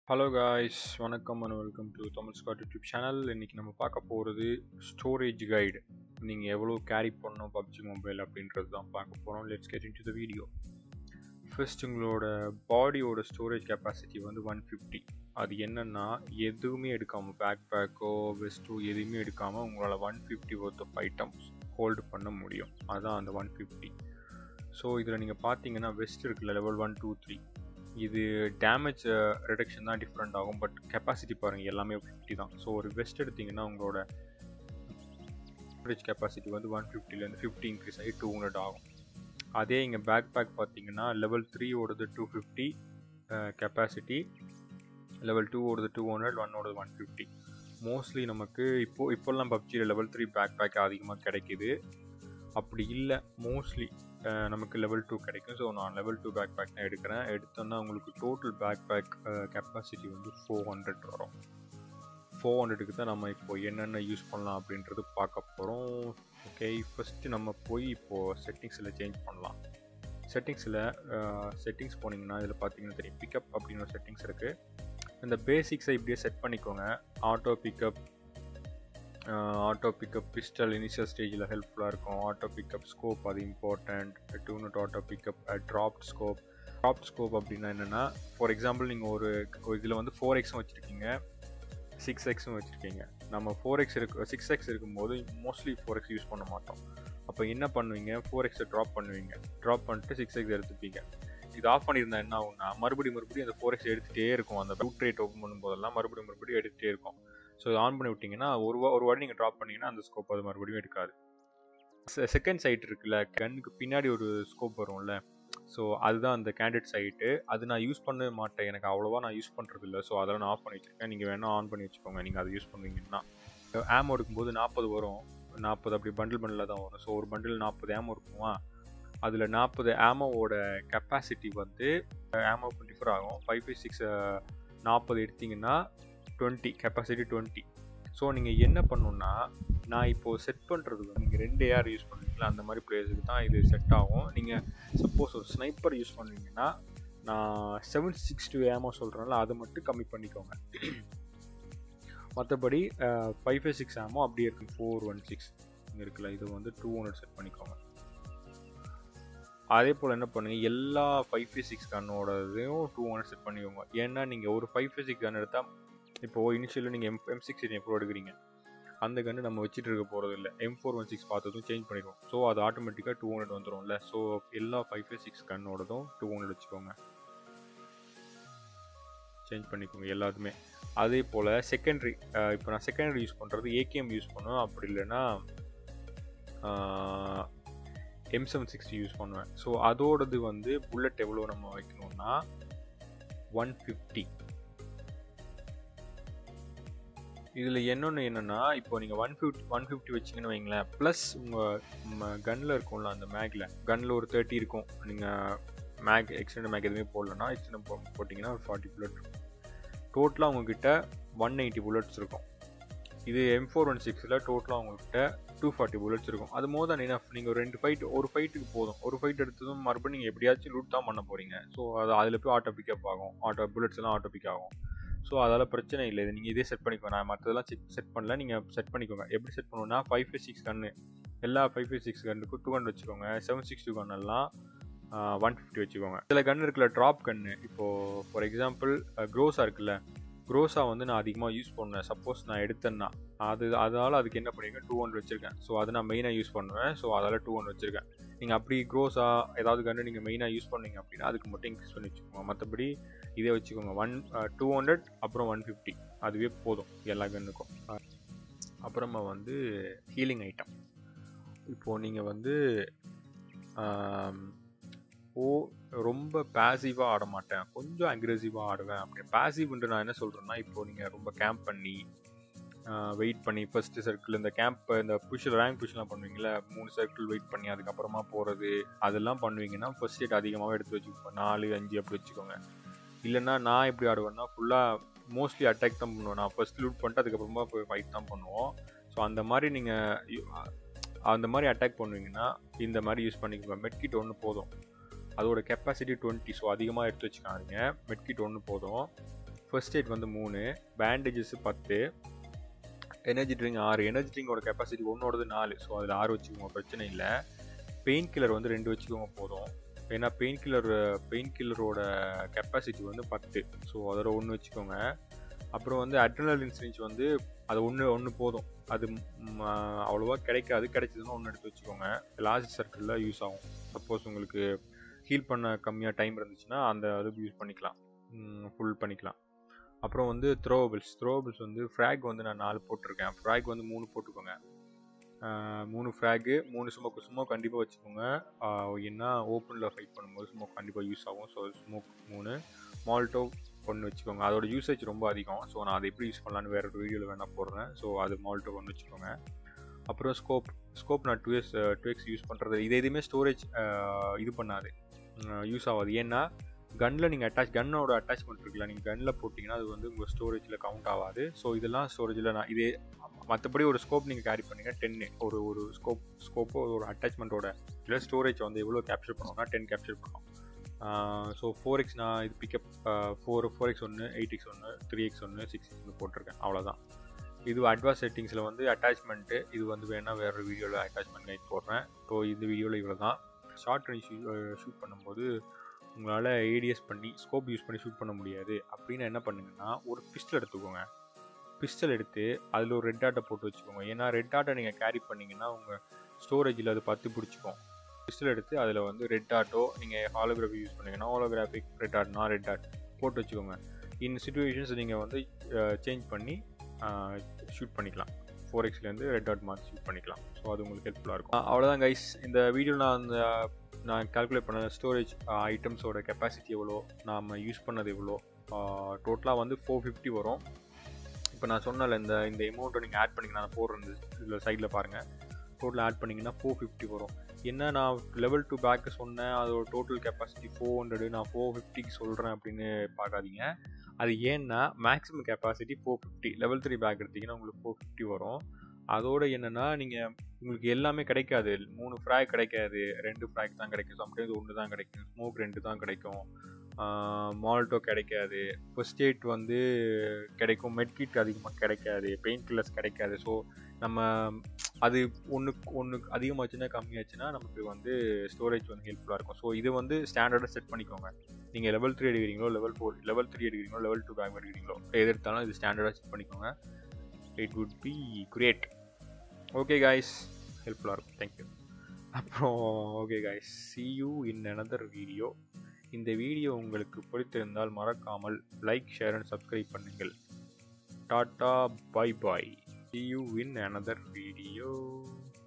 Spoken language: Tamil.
ஹலோ காய்ஸ் வணக்கம் and welcome to Tamil Scott YouTube channel இன்றைக்கி நம்ம பார்க்க போகிறது ஸ்டோரேஜ் கைடு நீங்கள் எவ்வளோ கேரி பண்ணணும் பப்ஜி மொபைல் அப்படின்றது தான் பார்க்க போகிறோம் let's get into the video first உங்களோட பாடியோட ஸ்டோரேஜ் கெப்பாசிட்டி வந்து ஒன் ஃபிஃப்டி அது என்னென்னா எதுவுமே எடுக்காமல் பேக் பேக்கோ வெஸ்ட்டோ எதுவுமே எடுக்காமல் உங்களால் one fifty worth of items hold பண்ண முடியும் அதுதான் அந்த ஒன் ஃபிஃப்டி ஸோ இதில் நீங்கள் பார்த்தீங்கன்னா வெஸ்ட் இருக்குல்ல லெவல் ஒன் டூ த்ரீ இது டேமேஜ் ரிடக்ஷன் தான் டிஃப்ரெண்ட் ஆகும் பட் கெப்பாசிட்டி பாருங்கள் எல்லாமே ஃபிஃப்டி தான் ஸோ ஒரு வெஸ்ட் எடுத்திங்கன்னா உங்களோட ஸ்டோரேஜ் கெப்பாசிட்டி வந்து ஒன் ஃபிஃப்டிலேருந்து ஃபிஃப்டி இன்க்ரீஸ் ஆகி டூ ஹண்ட்ரட் ஆகும் அதே இங்கே பேக் பேக் பார்த்தீங்கன்னா லெவல் த்ரீயோடது டூ ஃபிஃப்டி கெப்பாசிட்டி லெவல் டூவோடது டூ ஹண்ட்ரட் ஒன்னோடது ஒன் ஃபிஃப்டி மோஸ்ட்லி நமக்கு இப்போது இப்போல்லாம் பப்ஜியில் லெவல் த்ரீ பேக் பேக் அதிகமாக கிடைக்கிது அப்படி இல்லை மோஸ்ட்லி நமக்கு லெவல் டூ கிடைக்கும் ஸோ நான் லெவல் டூ பேக் பேக் தான் எடுக்கிறேன் எடுத்தோன்னா உங்களுக்கு டோட்டல் பேக் பேக் கெப்பாசிட்டி வந்து ஃபோர் ஹண்ட்ரட் வரும் ஃபோர் ஹண்ட்ரடுக்கு தான் நம்ம இப்போ என்னென்ன யூஸ் பண்ணலாம் அப்படின்றது பார்க்க போகிறோம் ஓகே ஃபஸ்ட்டு நம்ம போய் இப்போது செட்டிங்ஸில் சேஞ்ச் பண்ணலாம் செட்டிங்ஸில் செட்டிங்ஸ் போனீங்கன்னா இதில் பார்த்தீங்கன்னா தெரியும் பிக்கப் அப்படின்னு ஒரு செட்டிங்ஸ் இருக்குது இந்த பேசிக்ஸை இப்படியே செட் பண்ணிக்கோங்க auto pickup auto pickup pistol initial ஸ்டேஜில் ஹெல்ப்ஃபுல்லாக இருக்கும் ஆட்டோ பிக்கப் ஸ்கோப் அது important do not auto pickup dropped scope dropped scope அப்படின்னா என்னென்னா ஃபார் எக்ஸாம்பிள் நீங்கள் ஒரு இதில் வந்து ஃபோர் எக்ஸும் வச்சுருக்கீங்க சிக்ஸ் எக்ஸும் வச்சுருக்கீங்க நம்ம ஃபோர் எக்ஸ் இருக்கு சிக்ஸ் எக்ஸ் இருக்கும்போது மோஸ்ட்லி ஃபோர் எக்ஸ் யூஸ் பண்ண மாட்டோம் அப்போ என்ன பண்ணுவீங்க ஃபோர் எக்ஸை ட்ராப் பண்ணுவீங்க ட்ராப் பண்ணிட்டு சிக்ஸ் எக்ஸ் எடுத்துப்பீங்க இது ஆஃப் பண்ணியிருந்தா என்ன ஆகும்னா மறுபடியும் மறுபடியும் அந்த ஃபோர் எக்ஸ் எடுத்துகிட்டே இருக்கும் அந்த ரூட் ரேட் ஓப்பன் பண்ணும்போதெல்லாம் மறுபடியும் மறுபடியும் எடுத்துகிட்டே இருக்கும் ஸோ இது ஆன் பண்ணி விட்டிங்கன்னா ஒரு ஒரு வாட்டி நீங்கள் ட்ராப் பண்ணிங்கன்னா அந்த ஸ்கோப் அது மறுபடியும் எடுக்காது செகண்ட் சைட் இருக்குல்ல கண்ணுக்கு பின்னாடி ஒரு ஸ்கோப் வரும்ல ஸோ அதுதான் அந்த கேண்டிட் சைட்டு அது நான் யூஸ் பண்ணவே மாட்டேன் எனக்கு அவ்வளோவா நான் யூஸ் பண்ணுறது இல்லை ஸோ அதெல்லாம் நான் ஆஃப் பண்ணி வச்சுருக்கேன் நீங்கள் வேணால் ஆன் பண்ணி வச்சுக்கோங்க நீங்கள் அதை யூஸ் பண்ணுவீங்கன்னா ஆமோ எடுக்கும்போது நாற்பது வரும் நாற்பது அப்படி பண்டில் பண்டில் தான் வரும் ஸோ ஒரு பண்டில் நாற்பது ஆமோ இருக்குமா அதில் நாற்பது ஆமோவோட கெப்பாசிட்டி வந்து ஆமோ டிஃபர் ஆகும் ஃபைவ் ஃபைவ் சிக்ஸ் நாற்பது எடுத்திங்கன்னா டுவெண்ட்டி கெப்பாசிட்டி டுவெண்ட்டி ஸோ நீங்கள் என்ன பண்ணணுன்னா நான் இப்போது செட் பண்ணுறதுக்கு நீங்கள் ரெண்டு ஏஆர் யூஸ் பண்ணுவீங்களா அந்த மாதிரி பிளேஸுக்கு தான் இது செட் ஆகும் நீங்கள் சப்போஸ் ஒரு ஸ்னைப்பர் யூஸ் பண்ணுவீங்கன்னா நான் செவன் சிக்ஸ் டூ ஏமோ சொல்கிறேன்ல அதை மட்டும் கம்மி பண்ணிக்கோங்க மற்றபடி ஃபைவ் ஃபைவ் சிக்ஸ் ஆமோ அப்படியே இருக்குது ஃபோர் ஒன் சிக்ஸ் இங்கே இருக்குல்ல இது வந்து டூ ஹண்ட்ரட் செட் பண்ணிக்கோங்க அதே போல் என்ன பண்ணுங்கள் எல்லா ஃபைவ் ஃபைவ் சிக்ஸ் கன்னோடதையும் டூ ஹண்ட்ரட் செட் பண்ணிக்கோங்க ஏன்னா நீங்கள் ஒரு ஃபைவ் ஃபைவ் சிக்ஸ் கன் எடுத்தால் இப்போது இனிஷியலில் நீங்கள் எம் எம் சிக்ஸ் எப்போ எடுக்கிறீங்க அந்த கன்று நம்ம வச்சுட்டு இருக்க போகிறது இல்லை எம் ஃபோர் ஒன் சிக்ஸ் பார்த்ததும் சேஞ்ச் பண்ணிடுவோம் ஸோ அது ஆட்டோமேட்டிக்காக டூ ஹண்ட்ரட் வந்துடும்ல ஸோ எல்லா ஃபைவ் ஃபைவ் சிக்ஸ் கன்னோடதும் டூ ஹண்ட்ரட் வச்சுக்கோங்க சேஞ்ச் பண்ணிக்கோங்க எல்லாத்துமே அதே போல் செகண்டரி இப்போ நான் செகண்டரி யூஸ் பண்ணுறது ஏகேஎம் யூஸ் பண்ணுவேன் அப்படி இல்லைன்னா எம் செவன் சிக்ஸ்டி யூஸ் பண்ணுவேன் ஸோ அதோடது வந்து புல்லட் எவ்வளோ நம்ம வைக்கணும்னா ஒன் ஃபிஃப்டி இதில் என்னொன்று என்னென்னா இப்போ நீங்கள் ஒன் ஃபிஃப்டி ஒன் ஃபிஃப்டி வச்சிங்கன்னு வைங்களேன் ப்ளஸ் உங்கள் கன்னில் இருக்கும்ல அந்த மேக்கில் கன்னில் ஒரு தேர்ட்டி இருக்கும் நீங்கள் மேக் எக்ஸ்டெண்ட் மேக் எதுவுமே போடலன்னா எக்ஸ்டெண்ட் போ போட்டிங்கன்னா ஒரு ஃபார்ட்டி புல்லட் இருக்கும் டோட்டலாக உங்ககிட்ட ஒன் எயிட்டி புல்லட்ஸ் இருக்கும் இது எம் ஃபோர் ஒன் சிக்ஸில் டோட்டலாக உங்கள்கிட்ட டூ ஃபார்ட்டி புல்லட்ஸ் இருக்கும் அது மோர் தான் இனஃப் நீங்கள் ஒரு ரெண்டு ஃபைட் ஒரு ஃபைட்டுக்கு போதும் ஒரு ஃபைட் எடுத்ததும் மறுபடியும் நீங்கள் எப்படியாச்சும் லூட் தான் பண்ண போகிறீங்க ஸோ அது அதில் போய் ஆட்டோ பிக்கப் ஆகும் ஆட்டோ புல்லட்ஸ் எல்லாம் ஆட்டோ பிக் ஆகும் ஸோ அதெல்லாம் பிரச்சனை இல்லை இது நீங்கள் இதே செட் பண்ணிக்கோங்க நான் மற்றதெல்லாம் செக் செட் பண்ணல நீங்கள் செட் பண்ணிக்கோங்க எப்படி செட் பண்ணணும்னா ஃபைவ் ஃபைவ் சிக்ஸ் கன்று எல்லா ஃபைவ் ஃபைவ் சிக்ஸ் கன்னுக்கும் டூ ஹண்ட்ரட் வச்சுக்கோங்க செவன் சிக்ஸ் டூ கன்னெல்லாம் ஒன் ஃபிஃப்டி வச்சுக்கோங்க சில கன்று இருக்குல்ல ட்ராப் கன்று இப்போது ஃபார் எக்ஸாம்பிள் க்ரோஸாக இருக்குல்ல க்ரோஸா வந்து நான் அதிகமாக யூஸ் பண்ணுவேன் சப்போஸ் நான் எடுத்தேன்னா அது அதனால் அதுக்கு என்ன பண்ணியிருக்கேன் டூ ஹண்ட்ரட் வச்சுருக்கேன் ஸோ அதை நான் மெயினாக யூஸ் பண்ணுவேன் ஸோ அதால் டூ ஹண்ட்ரட் வச்சுருக்கேன் நீங்கள் அப்படி க்ரோஸா ஏதாவது கன்று நீங்கள் மெயினாக யூஸ் பண்ணீங்க அப்படின்னா அதுக்கு மட்டும் இன்க்ரீஸ் பண்ணி வச்சுக்கோங்க மற்றபடி இதே வச்சுக்கோங்க ஒன் டூ ஹண்ட்ரட் அப்புறம் ஒன் ஃபிஃப்டி அதுவே போதும் எல்லா கன்னுக்கும் அப்புறமா வந்து ஹீலிங் ஐட்டம் இப்போது நீங்கள் வந்து ஓ ரொம்ப பேசிவாக ஆட மாட்டேன் கொஞ்சம் அக்ரெசிவாக ஆடுவேன் அப்படி பேசிவ்ன்ட்டு நான் என்ன சொல்கிறேன்னா இப்போது நீங்கள் ரொம்ப கேம்ப் பண்ணி வெயிட் பண்ணி ஃபஸ்ட்டு சர்க்கிள் இந்த கேம்ப் இந்த புஷ் ரேங்க் புஷ்லாம் பண்ணுவீங்களா மூணு சர்க்கிள் வெயிட் பண்ணி அதுக்கப்புறமா போகிறது அதெல்லாம் பண்ணுவீங்கன்னா ஃபஸ்ட் எய்ட் அதிகமாகவே எடுத்து வச்சுக்கோங்க நாலு அஞ்சு அப்படி வச்சுக்கோங்க இல்லைன்னா நான் எப்படி ஆடுவேன்னா ஃபுல்லாக மோஸ்ட்லி அட்டாக் தான் பண்ணுவேன் நான் ஃபஸ்ட் லூட் பண்ணிட்டு அதுக்கப்புறமா போய் ஃபைட் தான் பண்ணுவோம் ஸோ அந்த மாதிரி நீங்கள் அந்த மாதிரி அட்டாக் பண்ணுவீங்கன்னா இந்த மாதிரி யூஸ் பண்ணிக்கோங்க மெட்கிட் ஒன்று போதும் அதோட கெப்பாசிட்டி டுவெண்ட்டி ஸோ அதிகமாக எடுத்து வச்சுக்காதீங்க மெட்கிட் ஒன்று போதும் ஃபர்ஸ்ட் எய்ட் வந்து மூணு பேண்டேஜஸ் பத்து எனர்ஜி ட்ரிங்க் ஆறு எனர்ஜி ட்ரிங்கோட கெப்பாசிட்டி ஒன்றோடது நாலு ஸோ அதில் ஆறு வச்சுக்கோங்க பிரச்சனை இல்லை பெயின் கில்லர் வந்து ரெண்டு வச்சுக்கோங்க போதும் ஏன்னா பெயின் கில்லர் பெயின் கில்லரோட கெப்பாசிட்டி வந்து பத்து ஸோ அதோட ஒன்று வச்சுக்கோங்க அப்புறம் வந்து அட்ரினலின் சிரிஞ்ச் வந்து அது ஒன்று ஒன்று போதும் அது ம், ஆ, அவ்வளோவா கிடைக்காது கிடைச்சதுன்னா ஒன்று எடுத்து வச்சுக்கோங்க லாஸ்ட் சர்க்கிளில் யூஸ் ஆகும் சப்போஸ் உங்களுக்கு ஹீல் பண்ண கம்மியாக டைம் இருந்துச்சுன்னா அந்த அதுக்கு யூஸ் பண்ணிக்கலாம் ஃபுல் பண்ணிக்கலாம் அப்புறம் வந்து த்ரோவபிள்ஸ் த்ரோவபிள்ஸ் வந்து ஃப்ராக் வந்து நான் நாலு போட்டிருக்கேன் ஃப்ராக் வந்து மூணு போட்டுக்கோங்க ஆஹ் மூணு ஃப்ராகு மூணு ஸ்மோக் ஸ்மோக் கண்டிப்பாக வச்சுக்கோங்க ஆஹ் ஏன்னா ஓப்பனில் ஃபைட் பண்ணும்போது ஸ்மோக் கண்டிப்பாக யூஸ் ஆகும் ஸோ ஸ்மோக் மூணு மால்டோ ஒன்று வச்சுக்கோங்க அதோட யூசேஜ் ரொம்ப அதிகம் ஸோ நான் அதை எப்படி யூஸ் பண்ணலான்னு வேறு ஒரு வீடியோவில் வேணால் போடுறேன் ஸோ அது மால்டோ ஒன்று வச்சுக்கோங்க அப்புறம் ஸ்கோப் ஸ்கோப் நான் two x two x use பண்ணுறது இது எதுவுமே ஸ்டோரேஜ் இது பண்ணாது யூஸ் ஆகாது ஏன்னா கன்னில் நீங்கள் அட்டாச் கன்னோட அட்டாச்மெண்ட் இருக்குல்ல நீங்கள் கன்னில் போட்டிங்கன்னா அது வந்து உங்கள் ஸ்டோரேஜில் கவுண்ட் ஆகாது ஸோ இதெல்லாம் ஸ்டோரேஜில் நான் இதே மற்றபடி ஒரு ஸ்கோப் நீங்கள் கேரி பண்ணீங்க டென்னு ஒரு ஒரு ஸ்கோப் ஸ்கோப்போ ஒரு அட்டாச்மெண்ட்டோட இல்லை ஸ்டோரேஜ் வந்து எவ்வளோ கேப்சர் பண்ணோம்னா டென் கேப்சர் பண்ணோம் ஸோ ஃபோர் எக்ஸ் நான் இது பிக்கப் ஃபோர் ஃபோர் எக்ஸ் ஒன்று எயிட் எக்ஸ் ஒன்று த்ரீ எக்ஸ் ஒன்று சிக்ஸ் எக்ஸ் ஒன்று போட்டிருக்கேன் அவ்வளோதான் இது அட்வான்ஸ் செட்டிங்ஸில் வந்து அட்டாச்மெண்ட்டு இது வந்து வேணால் வேறு வீடியோவில் அட்டாச்மெண்ட் கைட் போடுறேன் ஸோ இந்த வீடியோவில் இவ்வளோ தான் ஷார்ட் ரேஞ்ச் ஷூட் பண்ணும்போது உங்களால் ஏடிஎஸ் பண்ணி ஸ்கோப் யூஸ் பண்ணி ஷூட் பண்ண முடியாது அப்படின்னு என்ன பண்ணுங்கன்னா ஒரு பிஸ்டல் எடுத்துக்கோங்க பிஸ்டல் எடுத்து அதில் ஒரு ரெட் டாட்டை போட்டு வச்சுக்கோங்க ஏன்னா ரெட் டாட்டை நீங்கள் கேரி பண்ணீங்கன்னா உங்கள் ஸ்டோரேஜில் அது பத்து பிடிச்சிக்கும் பிஸ்டல் எடுத்து அதில் வந்து ரெட் டாட்டோ நீங்கள் ஹாலோகிராஃபி யூஸ் பண்ணீங்கன்னா ஹாலோகிராஃபிக் ரெட் டாட்னா ரெட் டாட் போட்டு வச்சுக்கோங்க இன் சுச்சுவேஷன்ஸ் நீங்கள் வந்து சேஞ்ச் பண்ணி ஷூட் பண்ணிக்கலாம் ஃபோர் எக்ஸ்லேருந்து ரெட் டாட் மார்க் ஷூட் பண்ணிக்கலாம் ஸோ அது உங்களுக்கு ஹெல்ப்ஃபுல்லாக இருக்கும் அவ்வளோதான் கைஸ் இந்த வீடியோவில் நான் அந்த நான் கால்குலேட் பண்ண ஸ்டோரேஜ் ஐட்டம்ஸோட கெப்பாசிட்டி எவ்வளோ நாம் யூஸ் பண்ணது எவ்வளோ டோட்டலாக வந்து ஃபோர் ஃபிஃப்டி வரும் இப்போ நான் சொன்னல இந்த இந்த அமௌண்ட்டை நீங்கள் ஆட் பண்ணிங்கன்னா நான் போடுறேன் இதில் சைடில் பாருங்கள் டோட்டல் ஆட் பண்ணிங்கன்னா ஃபோர் ஃபிஃப்டி வரும் என்ன நான் லெவல் டூ பேக்கு சொன்னேன் அதோட டோட்டல் கெப்பாசிட்டி ஃபோர் ஹண்ட்ரடு நான் ஃபோர் ஃபிஃப்டிக்கு சொல்கிறேன் அப்படின்னு பார்க்காதீங்க அது ஏன்னா maximum capacity four fifty level three pack எடுத்தீங்கன்னா உங்களுக்கு ஃபோர் ஃபிஃப்டி வரும் அதோட என்னென்னா நீங்கள் உங்களுக்கு எல்லாமே கிடைக்காது மூணு ஃப்ராக் கிடைக்காது ரெண்டு ஃப்ராக் தான் கிடைக்கும் சம்டைம்ஸ் ஒன்று தான் கிடைக்கும் ஸ்மோக் ரெண்டு தான் கிடைக்கும் மால்ட்டோ கிடைக்காது ஃபர்ஸ்ட் எய்ட் வந்து கிடைக்கும் மெட்கிட் அதிகமாக கிடைக்காது பெயின் கில்லர்ஸ் கிடைக்காது ஸோ நம்ம அது ஒன்று ஒன்று அதிகமாச்சுன்னா கம்மியாச்சுன்னா நமக்கு வந்து ஸ்டோரேஜ் வந்து ஹெல்ப்ஃபுல்லாக இருக்கும் ஸோ இது வந்து ஸ்டாண்டர்டாக செட் பண்ணிக்கோங்க நீங்கள் லெவல் த்ரீ எடுக்கிறீங்களோ லெவல் ஃபோர் லெவல் த்ரீ எடுக்கிறீங்களோ லெவல் டூ பேக் எடுக்கிறீங்களோ எது எடுத்தாலும் இது ஸ்டாண்டர்டாக செட் பண்ணிக்கோங்க it would be great okay guys ஹெல்ப்ஃபுல்லாக இருக்கும் தேங்க்யூ அப்புறம் okay guys see you in another video இந்த வீடியோ உங்களுக்கு பிடித்திருந்தால் மறக்காமல் லைக் ஷேர் அண்ட் சப்ஸ்கிரைப் பண்ணுங்கள் tata bye bye see you in another video